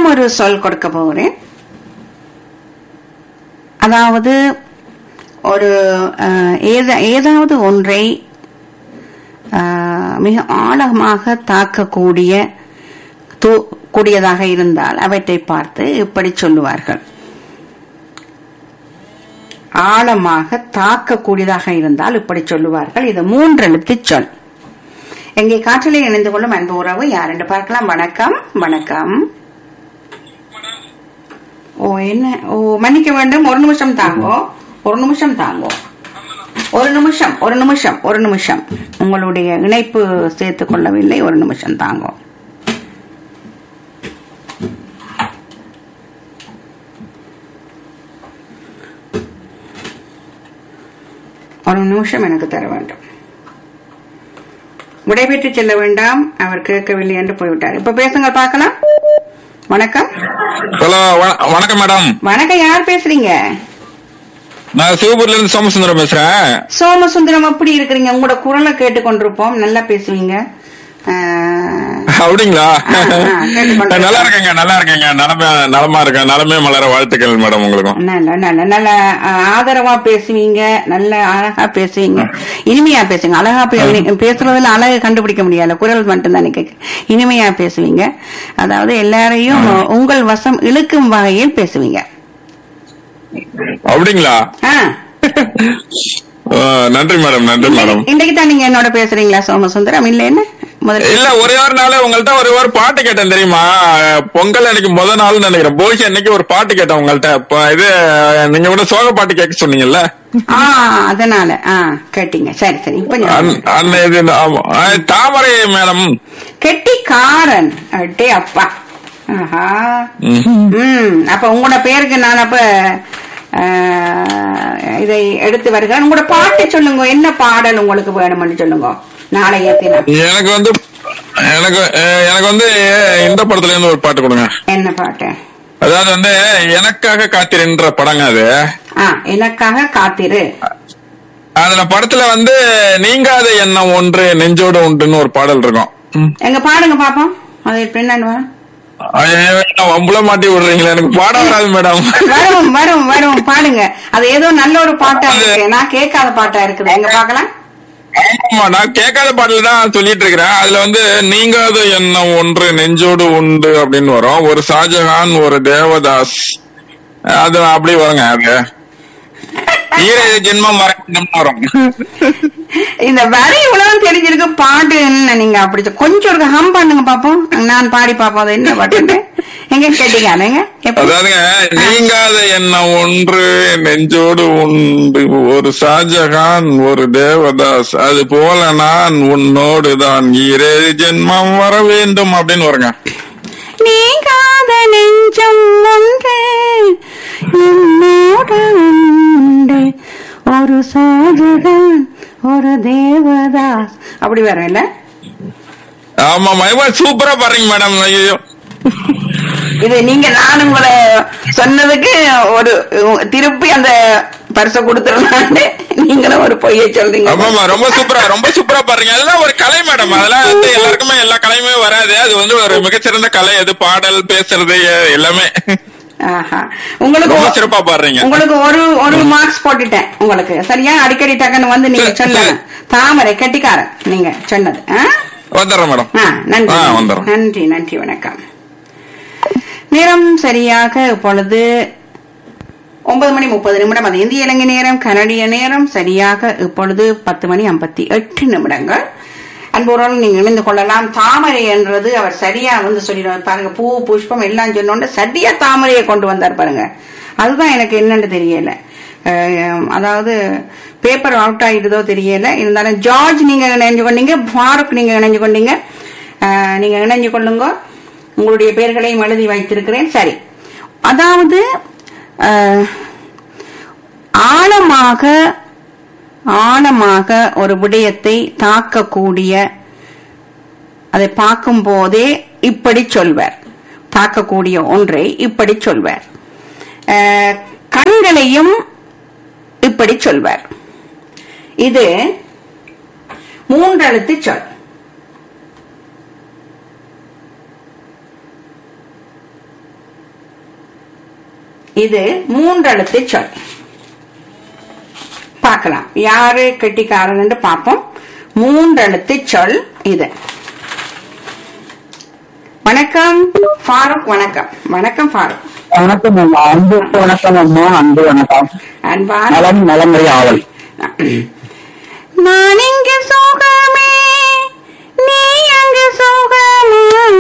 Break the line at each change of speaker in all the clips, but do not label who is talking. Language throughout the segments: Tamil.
இன்னும் ஒரு சொல் கொடுக்க போகிறேன் அதாவது ஒரு அஹ், ஏத- ஏதாவது ஒன்றை அஹ், மிக ஆழமாக தாக்கக்கூடிய தூ- கூடியதாக இருந்தால் அவற்றை பார்த்து இப்படி சொல்லுவார்கள் ஆழமாக தாக்கக்கூடியதாக இருந்தால் இப்படி சொல்லுவார்கள் இது மூன்றெழுத்து சொல் எங்கே காற்றிலே இணைந்து கொள்ளும் அன்பு உறவு யார் என்று பார்க்கலாம் வணக்கம் வணக்கம் ஓ என்ன ஓ மன்னிக்க வேண்டும் ஒரு நிமிஷம் தாங்கோ ஒரு நிமிஷம் தாங்கோ ஒரு நிமிஷம் ஒரு நிமிஷம் ஒரு நிமிஷம் உங்களுடைய இணைப்பு சேர்த்துக் கொள்ளவில்லை ஒரு நிமிஷம் தாங்கோ ஒரு நிமிஷம் எனக்கு தர வேண்டும் விடைபெற்று செல்ல வேண்டாம் அவர் கேட்கவில்லை என்று போய்விட்டார் இப்ப பேசுங்க பார்க்கலாம் வணக்கம்
ஹலோ வ- வணக்கம் மேடம்
வணக்கம் யார் பேசுறீங்க
நான் சிவபுரில இருந்து சோமசுந்தரம் பேசுறேன்
சோமசுந்தரம் எப்படி இருக்கிறீங்க உங்களோட குரலை கேட்டுக்கொண்டிருப்போம் நல்லா பேசுவீங்க ஆஹ்,
அப்படிங்களா
ஆ, ஆ, கேட்டுக்கொண்டு
நல்லா இருக்கேங்க நல்லா இருக்கேங்க நலமே நலமா இருக்கேன் நலமே மலர வாழ்த்துக்கள் மேடம் உங்களுக்கும்
நல்ல நல்ல நல்ல ஆஹ், ஆதரவா பேசுவீங்க நல்ல அழகா பேசுவீங்க இனிமையா பேசுவீங்க அழகா பே- பேசுறதுல அழகு கண்டுபிடிக்க முடியல குரல் மட்டும்தான் கேட்க இனிமையா பேசுவீங்க அதாவது எல்லாரையும் உங்கள் வசம் இழுக்கும் வகையில் பேசுவீங்க
அப்படிங்களா
ஆ
ஆ, நன்றி மேடம் நன்றி மேடம்
இன்னைக்கு தான் நீங்க என்னோட பேசுறீங்களா சோமசுந்தரம் இல்ல என்ன முதல்ல
இல்ல ஒரே ஒரு நாள் உங்கள்ட்ட ஒரு ஒரு பாட்டு கேட்டேன் தெரியுமா பொங்கல் அன்னைக்கு முத நாள் நினைக்கிறேன் போய்ச்சி அன்னைக்கு ஒரு பாட்டு கேட்டேன் உங்கள்ட்ட இப்ப இது நீங்க கூட சோக பாட்டு கேட்க சொன்னீங்கல்ல
ஆ அதனால ஆ கேட்டீங்க சரி சரி இப்ப ஞாபகம்
அன்- அன்னை இது ஆமா. ஆ, தாமரை மேடம்
கெட்டிக்காரன் அட்டே அப்பா ஆஹா
ம்.
ம் அப்ப உங்களோட பேருக்கு நான் அப்ப ஆ, இதை எடுத்து வருகிறேன் உங்களோட பாட்டு சொல்லுங்க என்ன பாடல் உங்களுக்கு வேணும்னு சொல்லுங்க நாளைய தினம்
எனக்கு வந்து எனக்கு அஹ், எனக்கு வந்து இந்த படத்துல இருந்து ஒரு பாட்டு கொடுங்க
என்ன பாட்டு
அதாவது வந்து எனக்காக காத்திருன்ற படங்க அது
ஆ எனக்காக காத்திரு
அதுல படத்துல வந்து நீங்காத எண்ணம் ஒன்று நெஞ்சோடு உண்டுன்னு ஒரு பாடல் இருக்கும் ம்.
எங்க பாடுங்க பாப்போம் அது பின்னாடி வா.
ஐயோ, என்ன வம்புல மாட்டி விடுறீங்களா எனக்கு பாட வராது மேடம்
வரும் வரும் வரும் பாடுங்க அது ஏதோ நல்ல ஒரு பாட்டா இருக்கு நான் கேட்காத பாட்டா இருக்குது எங்க பாக்கலாம்
ஆமா நான் கேட்காத பாடல் தான் சொல்லிட்டு இருக்கிறேன் அதுல வந்து நீங்காத எண்ணம் ஒன்று நெஞ்சோடு உண்டு அப்படின்னு வரும் ஒரு ஷாஜகான் ஒரு தேவதாஸ் அது அப்படி வருங்க அது ஈர ஜென்மம் வரைக்கும் வரும்
இந்த வரி இவ்வளவு தெரிஞ்சிருக்கு பாட்டு என்ன நீங்க அப்படி சொ- கொஞ்சம் ஒரு ஹம் பண்ணுங்க பாப்போம் நான் பாடி பாப்போம் அது என்ன பாட்டு எங்க கேட்டீங்க எப்படி
அதாவதுங்க நீங்காத எண்ணம் ஒன்று நெஞ்சோடு உண்டு ஒரு ஷாஜகான் ஒரு தேவதாஸ் அது போல நான் உன்னோடு தான் ஈரே ஜென்மம் வர வேண்டும் அப்படின்னு வருங்க
நீங்காத நெஞ்சம் ஒன்று என்னோடு உண்டு ஒரு சாஜகன் ஒரு தேவதாஸ் அப்படி வரும் இல்ல
ஆமா மயமா சூப்பரா பாருங்க மேடம் ஐயோ
இது நீங்க நான் உங்களை சொன்னதுக்கு ஒரு உ- திருப்பி அந்த பரிசை கொடுத்துருந்தாண்டு நீங்களும் ஒரு பொய்யை சொல்றீங்க
ஆமாமா ரொம்ப சூப்பரா ரொம்ப சூப்பரா பாருங்க அதெல்லாம் ஒரு கலை மேடம் அதெல்லாம் வந்து எல்லாருக்குமே எல்லா கலையுமே வராது அது வந்து ஒரு மிகச்சிறந்த கலை அது பாடல் பேசுறது எ- எல்லாமே
ஆஹா. உங்களுக்கு
ரொம்ப
ஒ-
சிறப்பா பாடுறீங்க
உங்களுக்கு ஒரு ஒரு மார்க்ஸ் போட்டுட்டேன் உங்களுக்கு சரியா அடிக்கடி டக்குன்னு வந்து நீங்க
சரி,
சொல்லணும் தாமரை கெட்டிக்காரன் நீங்க சொன்னது ஆ?
வந்துடுறேன் மேடம்
ஆ, நன்றி
ஆ, வந்துடுறேன்.
நன்றி நன்றி வணக்கம் நேரம் சரியாக இப்பொழுது ஒன்பது மணி முப்பது நிமிடம் அது இந்திய இலங்கை நேரம் கனடிய நேரம் சரியாக இப்பொழுது பத்து மணி ஐம்பத்தி எட்டு நிமிடங்கள் அன்புறோடு நீங்க இணைந்து கொள்ளலாம் தாமரை என்றது அவர் சரியா வந்து சொல்லிடுவார் பாருங்க பூ புஷ்பம் எல்லாம் சொன்னோண்டு சரியா தாமரையை கொண்டு வந்தார் பாருங்க அதுதான் எனக்கு என்னன்னு தெரியல அஹ், அதாவது பேப்பர் அவுட் ஆயிடுதோ தெரியல இருந்தாலும் ஜார்ஜ் நீங்க இணைஞ்சு கொண்டீங்க ஃபாரூக் நீங்க இணைஞ்சு கொண்டீங்க அஹ், நீங்க இணைஞ்சு கொள்ளுங்க உங்களுடைய பெயர்களையும் எழுதி வைத்திருக்கிறேன் சரி அதாவது அஹ், ஆழமாக ஆழமாக ஒரு விடயத்தை தாக்கக்கூடிய அதை பார்க்கும் போதே இப்படி சொல்வர் தாக்கக்கூடிய ஒன்றை இப்படி சொல்வர் அஹ், கண்களையும் இப்படி சொல்வர் இது மூன்றெழுத்து சொல் இது மூன்றெழுத்து சொல் பார்க்கலாம் யாரு கெட்டிக்காரன் பார்ப்போம் மூன்றெழுத்து சொல் இது வணக்கம் ஃபாரூக் வணக்கம் வணக்கம் ஃபாரூக்
வணக்கம் அம்மா அன்பு வணக்கம் அம்மா அன்பு வணக்கம்
அன்பான
நலம் நலமுறை ஆவல்
நான் இங்கு சோகமே நீ அங்கு சோகமா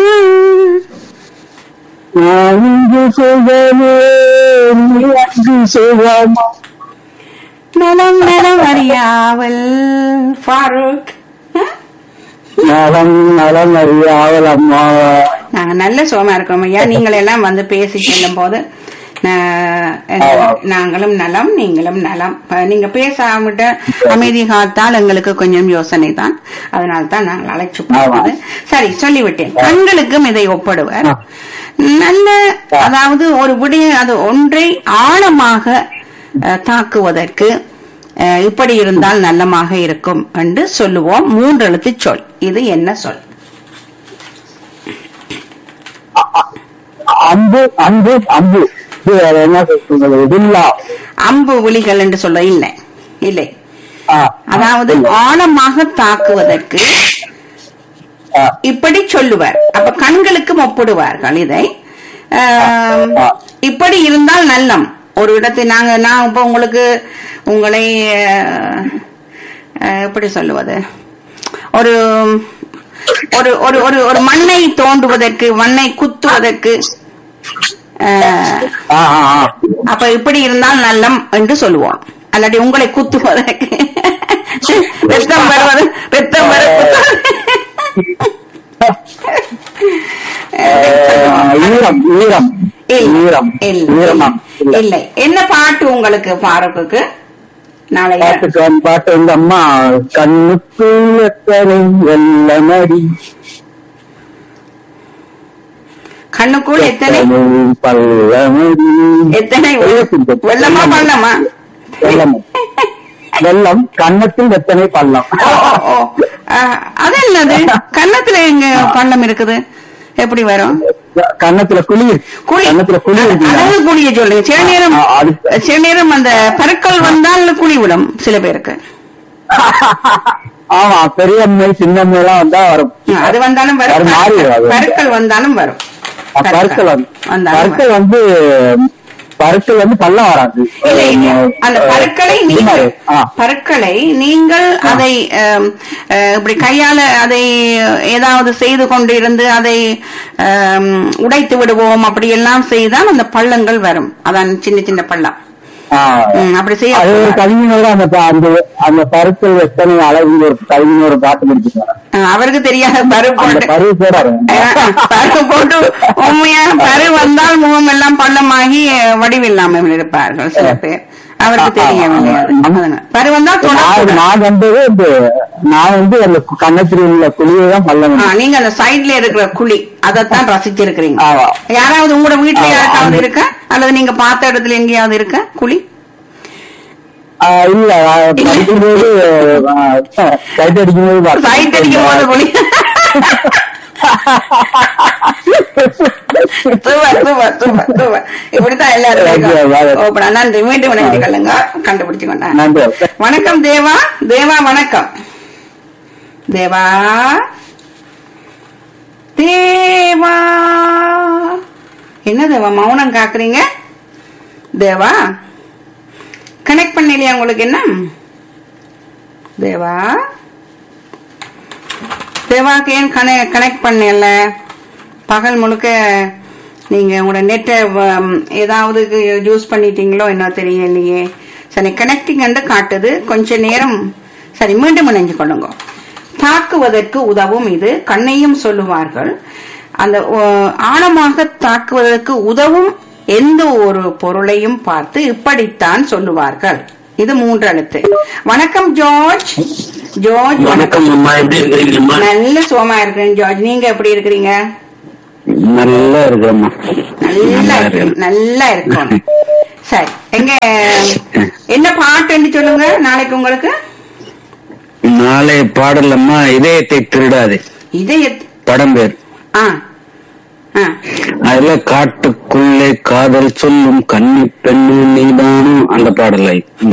நான் இங்கு சுகமே நீ அங்கு சுகமா
நலம் நலம் அறியாவல் ஃபாரூக் ஆ?
நலம் நலமுறை ஆவல் அம்மா
நாங்க நல்ல சுகமா இருக்கோம் ஐயா நீங்கள் எல்லாம் வந்து பேசி செல்லும் போது நா- நாங்களும் நலம் நீங்களும் நலம் அஹ் நீங்க பேசாமட்ட அமைதி காத்தால் எங்களுக்கு கொஞ்சம் யோசனை தான் அதனால தான் நாங்கள் அழைச்சு போவது சரி சொல்லிவிட்டேன் கண்களுக்கும் இதை ஒப்பிடுவர் நல்ல அதாவது ஒரு விடய அது ஒன்றை ஆழமாக அஹ், தாக்குவதற்கு அஹ், இப்படி இருந்தால் நல்லமாக இருக்கும் என்று சொல்லுவோம் மூன்று எழுத்து சொல் இது என்ன சொல்
அன்பு அன்பு அன்பு இது வேற என்ன சொல்றது வில்லா
அம்பு விழிகள் என்று சொல்ல இல்லை இல்லை
ஆ,
அதாவது ஆழமாக தாக்குவதற்கு
ஆ,
இப்படி சொல்லுவார் அப்ப கண்களுக்கும் ஒப்பிடுவார்கள் இதை ஆம், இப்படி இருந்தால் நல்லம் ஒரு இடத்தை நாங்க நான் இப்ப உங்களுக்கு உங்களை அஹ், அஹ், எப்படி சொல்லுவது ஒரு ஒரு ஒரு ஒரு ஒரு மண்ணை தோண்டுவதற்கு மண்ணை குத்துவதற்கு அஹ்,
ஆ, ஆ, ஆ.
அப்ப இப்படி இருந்தால் நல்லம் என்று சொல்லுவோம் அல்லாட்டி உங்களை குத்துவதற்கு ரத்தம் வருவது ரத்தம் வர
ஆ, ஈரம் ஈரம் ஈரம் ஈரமா
இல்லை இல்லை என்ன பாட்டு உங்களுக்கு பாரப்புக்கு நாளைய
பாட்டுக்கு வந்து பாட்டு வந்து அம்மா கண்ணுக்கு எத்தனை வெள்ளமடி
கண்ணுக்குள் எத்தனை
பல்லமடி
எத்தனை வெள்ளமா பள்ளமா
வெள்ளம் வெள்ளம் கன்னத்தில் எத்தனை பள்ளம்
ஓ, ஓ, ஓ. ஆஹ், அது என்னது கன்னத்துல எங்க பள்ளம் இருக்குது எப்படி வரும்
கன்னத்துல குழி
குழி
கன்னத்துல குழி இருக்குல்ல?
அழகு குழிய சொல்லுங்க சில நேரம்
ஆ, அது-
சில நேரம் அந்த பருக்கள் வந்தால் குழி விடும் சில பேருக்கு
ஆமா பெரியம்மை சின்னம்மை எல்லாம் வந்தா வரும்
ஆ, அது வந்தாலும்
அது
வரும்
மாறி வரும்.
பருக்கள் வந்தாலும் வரும்
பருக்கள் வந்து
வந்தாலும்
பருக்கள் வந்து பருக்கள் வந்து பள்ளம் வராது
இல்லை, இல்லை. அந்த பருக்களை நீங்கள்
ஆ.
பருக்களை நீங்கள் அதை அம், அஹ், இப்படி கையால அதை ஏதாவது செய்து கொண்டு இருந்து அதை அம், உடைத்து விடுவோம் அப்படி எல்லாம் செய்தால் அந்த பள்ளங்கள் வரும் அதான் சின்ன சின்ன பள்ளம்
ஆ.
ம், அப்படி செய்ய
அது ஒரு கவிஞனோட அந்த பா- அந்த அந்த பருக்கள் எத்தனை அழகு ஒரு கவிஞர் ஒரு பாட்டு முடிச்சிருக்காரு
அஹ், அவருக்கு தெரியாத பரு
அந்த
போட்டு
பருவ போடாரு
அஹ், பரு போட்டு உண்மையா பரு வந்தால் முகம் எல்லாம் பள்ளமாகி அஹ், வடிவில்லாமல் இருப்பார்கள் சில பேர் அவருக்கு தெரியவில்லை அது. அதனால. பரு வந்தால்
நான்
தொடக்கூடாது.
நான் வந்தது இந்த நான் வந்து அந்த கன்னத்தில் உள்ள குழியை தான் பள்ளம்
ஆ, நீங்க அந்த சைடுல இருக்கிற குழி அதைத்தான் ரசிச்சிருக்கிறீங்க
ஆமா.
யாராவது உங்களோட வீட்டுல
ஆமா,
யாருக்காவது
அது-
இருக்கா அல்லது நீங்க பார்த்த இடத்துல எங்கேயாவது இருக்கா குழி
ஆ, இல்ல நான் படிக்கும்போது கைட் அடிக்கும்போது பார்த்தேன்.
சைட் அடிக்கும் போது குழி சூப்பர் சூப்பர் சூப்பர் சூப்பர் இப்படித்தான் எல்லாரும்
Thank you,
இருக்காங்க.
brother.
ஓப்பனா நன்றி மீண்டும் இணைந்து கொள்ளுங்க கண்டுபிடிச்சு கொண்டேன்
நன்றி
வணக்கம் தேவா தேவா வணக்கம் தேவா தேவா என்ன தேவா மௌனம் காக்குறீங்க தேவா கனெக்ட் பண்ணலையா உங்களுக்கு என்ன தேவா தேவாக்கு ஏன் கனெக்ட் பண்ணல பகல் முழுக்க நீங்க உங்களோட நெட்டை ஏதாவது யூஸ் பண்ணிட்டீங்களோ என்ன தெரியலையே சரி கனெக்டிங் என்று காட்டுது கொஞ்ச நேரம் சரி மீண்டும் இணைஞ்சு கொள்ளுங்க தாக்குவதற்கு உதவும் இது கண்ணையும் சொல்லுவார்கள் அந்த அஹ், ஆழமாக தாக்குவதற்கு உதவும் எந்த ஒரு பொருளையும் பார்த்து இப்படித்தான் சொல்லுவார்கள் இது மூன்று எழுத்து வணக்கம் ஜார்ஜ் ஜார்ஜ்
வணக்கம் அம்மா எப்படி இருக்கிறீங்கம்மா
நல்ல சுகமா இருக்கிறேன் ஜார்ஜ் நீங்க எப்படி இருக்கிறீங்க
நல்லா இருக்கிறம்மா
நல்லா இருக்கு நல்லா இருக்கும் சரி எங்க என்ன பாட்டுன்னு சொல்லுங்க நாளைக்கு உங்களுக்கு
நாளை பாடலம்மா இதயத்தை திருடாது
இதய
படம் பேர்
ஆ ஆ
அதுல காட்டுக்குள்ளே காதல் சொல்லும் கன்னி பெண்ணு நீதானும் அந்த பாடலை